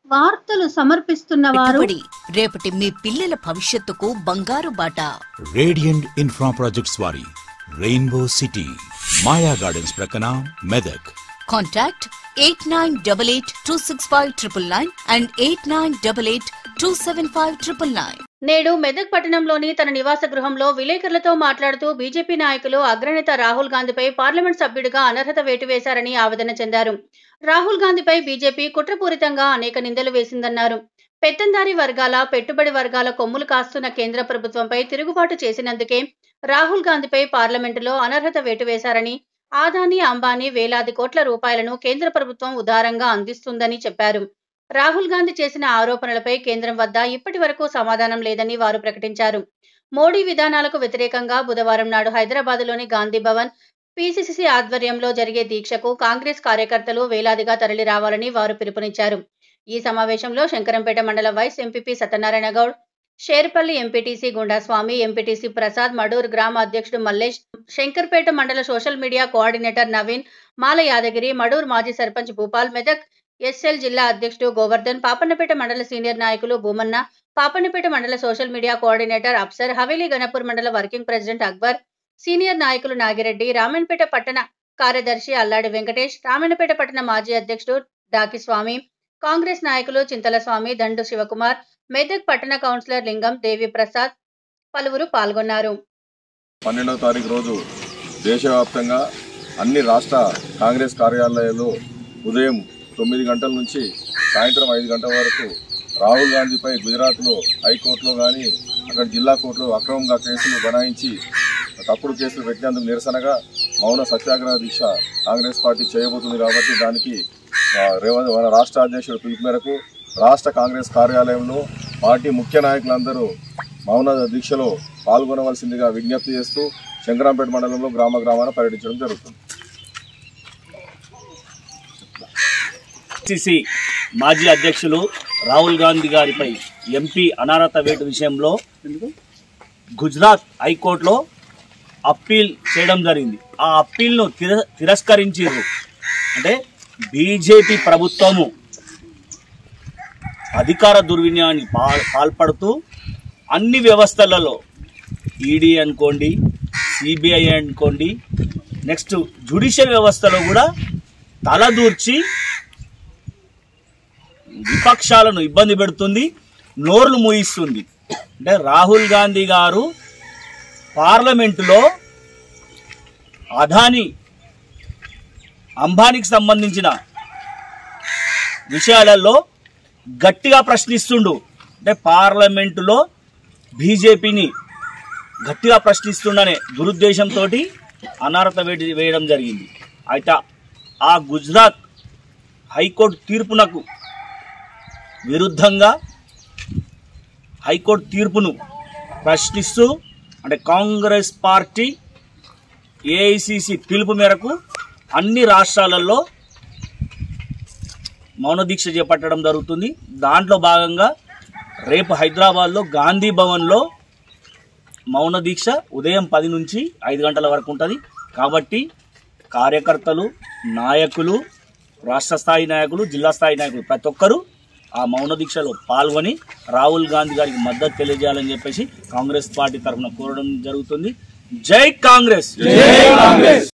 వార్తలు సమర్పిస్తున్న వారు పెట్టుబడి రేపటి మీ పిల్లల భవిష్యత్తుకు బంగారు బాట రేడియంట్ ఇన్ఫ్రా ప్రాజెక్ట్స్ వారి రెయిన్బో సిటీ మాయా గార్డెన్స్ ప్రక్కన Medak contact eight nine double eight two six five triple nine and eight nine double eight two seven five triple nine నేడు మెదక్ పట్టణంలోని తన నివాస గృహంలో విలేకరులతో మాట్లాడుతూ బీజేపీ నాయకులు అగ్రనేత రాహుల్ గాంధీపై పార్లమెంట్ సభ్యుడిగా అనర్హత వేటు వేశారని ఆవేదన చెందారు రాహుల్ గాంధీపై బీజేపీ కుట్రపూరితంగా అనేక నిందలు వేసిందన్నారు పెత్తందారీ వర్గాల పెట్టుబడి వర్గాల కొమ్ములు కాస్తున్న కేంద్ర ప్రభుత్వంపై తిరుగుబాటు చేసినందుకే రాహుల్ గాంధీపై పార్లమెంటులో అనర్హత వేటు వేశారని ఆదాని అంబానీ వేలాది కోట్ల రూపాయలను కేంద్ర ప్రభుత్వం ఉదారంగా అందిస్తుందని చెప్పారు రాహుల్ గాంధీ చేసిన ఆరోపణలపై కేంద్రం వద్ద ఇప్పటి వరకు సమాధానం లేదని వారు ప్రకటించారు మోడీ విధానాలకు వ్యతిరేకంగా బుధవారం నాడు హైదరాబాద్లోని గాంధీ భవన్ పీసీసీ ఆధ్వర్యంలో జరిగే దీక్షకు కాంగ్రెస్ కార్యకర్తలు వేలాదిగా తరలి రావాలని వారు పిలుపునిచ్చారు ఈ సమావేశంలో శంకరంపేట మండల vice MPP Satyanarayana Goud Sherpalli MPTC Gundaswamy MPTC Prasad Madur గ్రామ అధ్యక్షుడు మల్లేష్ శంకర్పేట మండల social media coordinator Naveen Mala Yadagiri Madur మాజీ సర్పంచ్ భూపాల్ మెదక్ ఎస్ఎల్ జిల్లా అధ్యక్షుడు గోవర్ధన్ పాపన్నపేట మండల సీనియర్ నాయకులు భూమన్న పాపన్నపేట మండల social media coordinator Afsar Haveli Ghanpur మండల వర్కింగ్ ప్రెసిడెంట్ అక్బర్ సీనియర్ నాయకులు నాగిరెడ్డి రామన్పేట పట్టణ కార్యదర్శి అల్లాడి వెంకటేష్ రామన్నపేట పట్టణ మాజీ అధ్యక్షుడు డాకి స్వామి కాంగ్రెస్ నాయకులు చింతల స్వామి దండు శివకుమార్ మెదక్ పట్టణ కౌన్సిలర్ లింగం దేవి ప్రసాద్ పలువురు పాల్గొన్నారు పన్నెండవ తారీఖు రోజు దేశవ్యాప్తంగా అన్ని రాష్ట్ర కాంగ్రెస్ కార్యాలయాల్లో ఉదయం తొమ్మిది గంటల నుంచి సాయంత్రం ఐదు గంటల వరకు రాహుల్ గాంధీపై గుజరాత్లో హైకోర్టులో కానీ అక్కడ జిల్లా కోర్టులో అక్రమంగా కేసులు బనాయించి తప్పుడు కేసులు పెట్టినందుకు నిరసనగా మౌన సత్యాగ్రహ దీక్ష కాంగ్రెస్ పార్టీ చేయబోతుంది కాబట్టి దానికి ఆ, రేవంత్ మన రాష్ట్ర అధ్యక్షుడు పిలుపు మేరకు రాష్ట్ర కాంగ్రెస్ కార్యాలయంలో పార్టీ ముఖ్య నాయకులందరూ మౌన దీక్షలో పాల్గొనవలసిందిగా విజ్ఞప్తి చేస్తూ శంకరాంపేట మండలంలో గ్రామ గ్రామాన పర్యటించడం జరుగుతుంది సిసి మాజీ అధ్యక్షులు రాహుల్ గాంధీ గారిపై ఎంపీ అనారత వేటు విషయంలో గుజరాత్ హైకోర్టులో అప్పీల్ చేయడం జరిగింది ఆ అప్పీల్ను తిర తిరస్కరించారు అంటే బీజేపీ ప్రభుత్వము అధికార దుర్వినియోగానికి పా- పాల్పడుతూ అన్ని వ్యవస్థలలో ఈడీ అనుకోండి సిబిఐ అనుకోండి నెక్స్ట్ జ్యుడిషియల్ వ్యవస్థలో కూడా తలదూర్చి విపక్షాలను ఇబ్బంది పెడుతుంది నోర్లు మూయిస్తుంది అంటే రాహుల్ గాంధీ గారు పార్లమెంటులో అదాని అంబానీకి సంబంధించిన విషయాలలో గట్టిగా ప్రశ్నిస్తుండు అంటే పార్లమెంటులో బీజేపీని గట్టిగా ప్రశ్నిస్తుండనే దురుద్దేశంతో అనర్హత వేడి వేయడం జరిగింది అయితే ఆ గుజరాత్ హైకోర్టు తీర్పునకు విరుద్ధంగా హైకోర్టు తీర్పును ప్రశ్నిస్తూ అంటే కాంగ్రెస్ పార్టీ ఏఐసిసి పిలుపు మేరకు అన్ని రాష్ట్రాలలో మౌన దీక్ష చేపట్టడం జరుగుతుంది దాంట్లో భాగంగా రేపు హైదరాబాద్లో గాంధీ భవన్లో మౌన దీక్ష ఉదయం పది నుంచి ఐదు గంటల వరకు ఉంటుంది కాబట్టి కార్యకర్తలు నాయకులు రాష్ట్ర స్థాయి నాయకులు జిల్లా స్థాయి నాయకులు ప్రతి ఒక్కరూ ఆ మౌన దీక్షలో పాల్గొని రాహుల్ గాంధీ గారికి మద్దతు తెలియజేయాలని చెప్పేసి కాంగ్రెస్ పార్టీ తరఫున కోరడం జరుగుతుంది జై కాంగ్రెస్